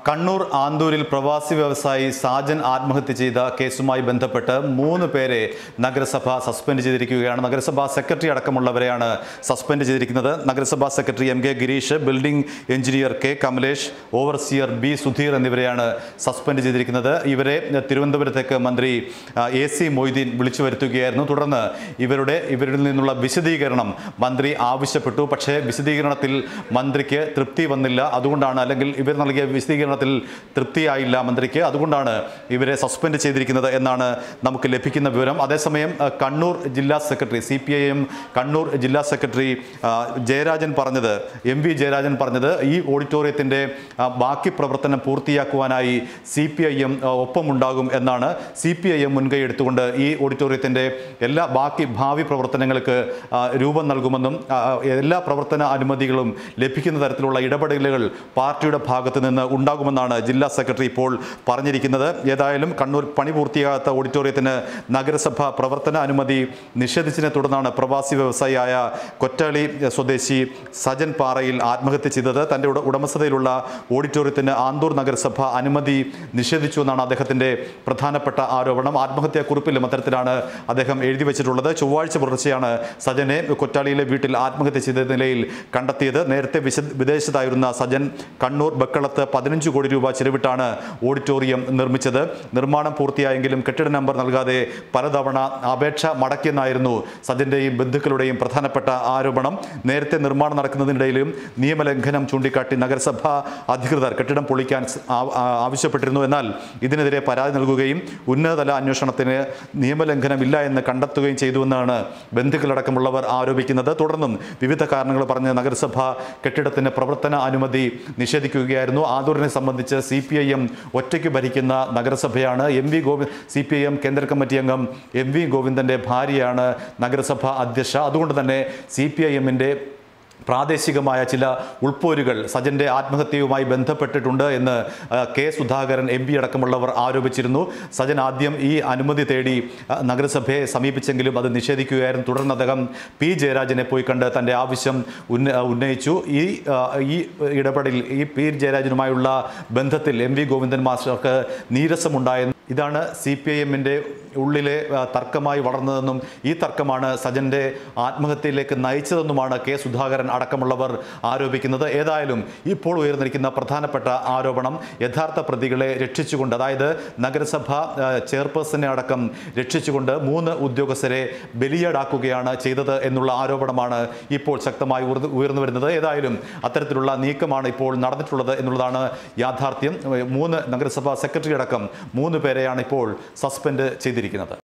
കണ്ണൂർ ആന്തൂരിൽ പ്രവാസി വ്യവസായി സാജൻ ആത്മഹത്യ ചെയ്ത കേസുമായി ബന്ധപ്പെട്ട് മൂന്ന് പേരെ നഗരസഭ സസ്പെൻഡ് ചെയ്തിരിക്കുകയാണ് നഗരസഭാ സെക്രട്ടറി അടക്കമുള്ളവരെയാണ് സസ്പെൻഡ് ചെയ്തിരിക്കുന്നത് നഗരസഭാ secretary M K Girish building engineer K Kamalesh overseer B Sudheer എന്നിവരെയാണ് സസ്പെൻഡ് ചെയ്തിരിക്കുന്നത് ഇവരെ തിരുവനന്തപുരത്തേക്ക് മന്ത്രി ആ, എ സി മൊയ്തീൻ വിളിച്ചു വരുത്തുകയായിരുന്നു തുടർന്ന് ഇവരുടെ ഇവരിൽ നിന്നുള്ള വിശദീകരണം മന്ത്രി ആവശ്യപ്പെട്ടു പക്ഷേ വിശദീകരണത്തിൽ മന്ത്രിക്ക് തൃപ്തി വന്നില്ല അതുകൊണ്ടാണ് അല്ലെങ്കിൽ ഇവർ നൽകിയ വിശദീകരണത്തിൽ തൃപ്തിയായില്ല മന്ത്രിക്ക് അതുകൊണ്ടാണ് ഇവരെ സസ്പെൻഡ് ചെയ്തിരിക്കുന്നത് എന്നാണ് നമുക്ക് ലഭിക്കുന്ന വിവരം അതേസമയം ആ, കണ്ണൂർ ജില്ലാ secretary C P I M Kannur ജില്ലാ സെക്രട്ടറി ആ, ജയരാജൻ പറഞ്ഞത് എം വി ജയരാജൻ പറഞ്ഞത് ഈ ഓഡിറ്റോറിയത്തിൻ്റെ ആ, ബാക്കി പ്രവർത്തനം പൂർത്തിയാക്കുവാനായി സി പി ഐ എം ഒപ്പമുണ്ടാകും എന്നാണ് സി പി ഐ എം മുൻകൈ എടുത്തുകൊണ്ട് ഈ ഓഡിറ്റോറിയത്തിൻ്റെ എല്ലാ ബാക്കി ഭാവി പ്രവർത്തനങ്ങൾക്ക് ആ, രൂപം നൽകുമെന്നും ആ, എല്ലാ പ്രവർത്തന അനുമതികളും ലഭിക്കുന്ന തരത്തിലുള്ള ഇടപെടലുകൾ പാർട്ടിയുടെ ഭാഗത്ത് നിന്ന് ഉണ്ടാകുമെന്നാണ് ജില്ലാ സെക്രട്ടറി ഇപ്പോൾ പറഞ്ഞിരിക്കുന്നത് ഏതായാലും കണ്ണൂർ പണി പൂർത്തിയാകാത്ത ഓഡിറ്റോറിയത്തിന് നഗരസഭ പ്രവർത്തന അനുമതി നിഷേധിച്ചതിനെ തുടർന്നാണ് പ്രവാസി വ്യവസായിയായ കൊറ്റാളി സ്വദേശി സജൻ പാറയിൽ ആത്മഹത്യ ചെയ്തത് തൻ്റെ ഉട- ഉടമസ്ഥതയിലുള്ള ഓഡിറ്റോറിയത്തിന് ആന്തൂർ നഗരസഭ അനുമതി നിഷേധിച്ചു എന്നാണ് അദ്ദേഹത്തിൻ്റെ പ്രധാനപ്പെട്ട ആരോപണം ആത്മഹത്യാക്കുറിപ്പിലും അത്തരത്തിലാണ് അദ്ദേഹം എഴുതി വെച്ചിട്ടുള്ളത് ചൊവ്വാഴ്ച പുലർച്ചെയാണ് സജനെ കൊറ്റാളിയിലെ വീട്ടിൽ ആത്മഹത്യ ചെയ്ത നിലയിൽ കണ്ടെത്തിയത് നേരത്തെ വിശ വിദേശത്തായിരുന്ന സജൻ കണ്ണൂർ ബക്കളത്ത് പതിനഞ്ച് കോടി രൂപ ചെലവിട്ടാണ് ഓഡിറ്റോറിയം നിർമ്മിച്ചത് നിർമ്മാണം പൂർത്തിയായെങ്കിലും കെട്ടിട നമ്പർ നൽകാതെ പലതവണ അപേക്ഷ മടക്കിയെന്നായിരുന്നു സജന്റെയും ബന്ധുക്കളുടെയും പ്രധാനപ്പെട്ട ആരോപണം നേരത്തെ നിർമ്മാണം നടക്കുന്നതിനിടയിലും നിയമലംഘനം ചൂണ്ടിക്കാട്ടി നഗരസഭ അധികൃതർ കെട്ടിടം പൊളിക്കാൻ സ് ആ- ആ- ആവശ്യപ്പെട്ടിരുന്നു എന്നാൽ ഇതിനെതിരെ പരാതി നൽകുകയും ഉന്നതതല അന്വേഷണത്തിന് നിയമലംഘനം ഇല്ല എന്ന് കണ്ടെത്തുകയും ചെയ്തുവെന്നാണ് ബന്ധുക്കളടക്കമുള്ളവർ ആരോപിക്കുന്നത് തുടർന്നും വിവിധ കാരണങ്ങൾ പറഞ്ഞ് നഗരസഭ കെട്ടിടത്തിന് പ്രവർത്തന അനുമതി നിഷേധിക്കുകയായിരുന്നു ആദൂരിനെ സംബന്ധിച്ച് സി പി ഐ എം ഒറ്റയ്ക്ക് ഭരിക്കുന്ന നഗരസഭയാണ് M V Govind C P I M കേന്ദ്ര കമ്മിറ്റി അംഗം എം വി ഗോവിന്ദൻ്റെ ഭാര്യയാണ് നഗരസഭ അധ്യക്ഷ അതുകൊണ്ട് തന്നെ സി പി ഐ എമ്മിൻ്റെ പ്രാദേശികമായ ചില ഉൾപ്പോരുകൾ സജന്റെ ആത്മഹത്യയുമായി ബന്ധപ്പെട്ടിട്ടുണ്ട് എന്ന് ആ, കെ സുധാകരൻ എം പി അടക്കമുള്ളവർ ആരോപിച്ചിരുന്നു സജൻ ആദ്യം ഈ അനുമതി തേടി ആ, നഗരസഭയെ സമീപിച്ചെങ്കിലും അത് നിഷേധിക്കുകയായിരുന്നു തുടർന്ന് അദ്ദേഹം പി ജയരാജനെ പോയി കണ്ട് തൻ്റെ ആവശ്യം ഉന്ന ഉന്നയിച്ചു ഈ ആ, ഈ ഇടപെടലിൽ ഈ പി ജയരാജനുമായുള്ള ബന്ധത്തിൽ എം വി ഗോവിന്ദൻ മാസ്റ്റർക്ക് നീരസമുണ്ടായെന്ന് ഇതാണ് സി പി ഐ എമ്മിൻ്റെ ഉള്ളിലെ ആ, തർക്കമായി വളർന്നതെന്നും ഈ തർക്കമാണ് സജന്റെ ആത്മഹത്യയിലേക്ക് നയിച്ചതെന്നുമാണ് കെ സുധാകരൻ അടക്കമുള്ളവർ ആരോപിക്കുന്നത് ഏതായാലും ഇപ്പോൾ ഉയർന്നിരിക്കുന്ന പ്രധാനപ്പെട്ട ആരോപണം യഥാർത്ഥ പ്രതികളെ രക്ഷിച്ചുകൊണ്ട് അതായത് നഗരസഭ ആ, ചെയർപേഴ്സണെ അടക്കം രക്ഷിച്ചുകൊണ്ട് മൂന്ന് ഉദ്യോഗസ്ഥരെ ബലിയാടാക്കുകയാണ് ചെയ്തത് എന്നുള്ള ആരോപണമാണ് ഇപ്പോൾ ശക്തമായി ഉയർന്നു ഉയർന്നു വരുന്നത് ഏതായാലും അത്തരത്തിലുള്ള നീക്കമാണ് ഇപ്പോൾ നടന്നിട്ടുള്ളത് എന്നുള്ളതാണ് യാഥാർത്ഥ്യം മൂന്ന് നഗരസഭാ സെക്രട്ടറി അടക്കം മൂന്ന് പേരെയാണ് ഇപ്പോൾ സസ്പെൻഡ് ചെയ്തിരിക്കുന്നത്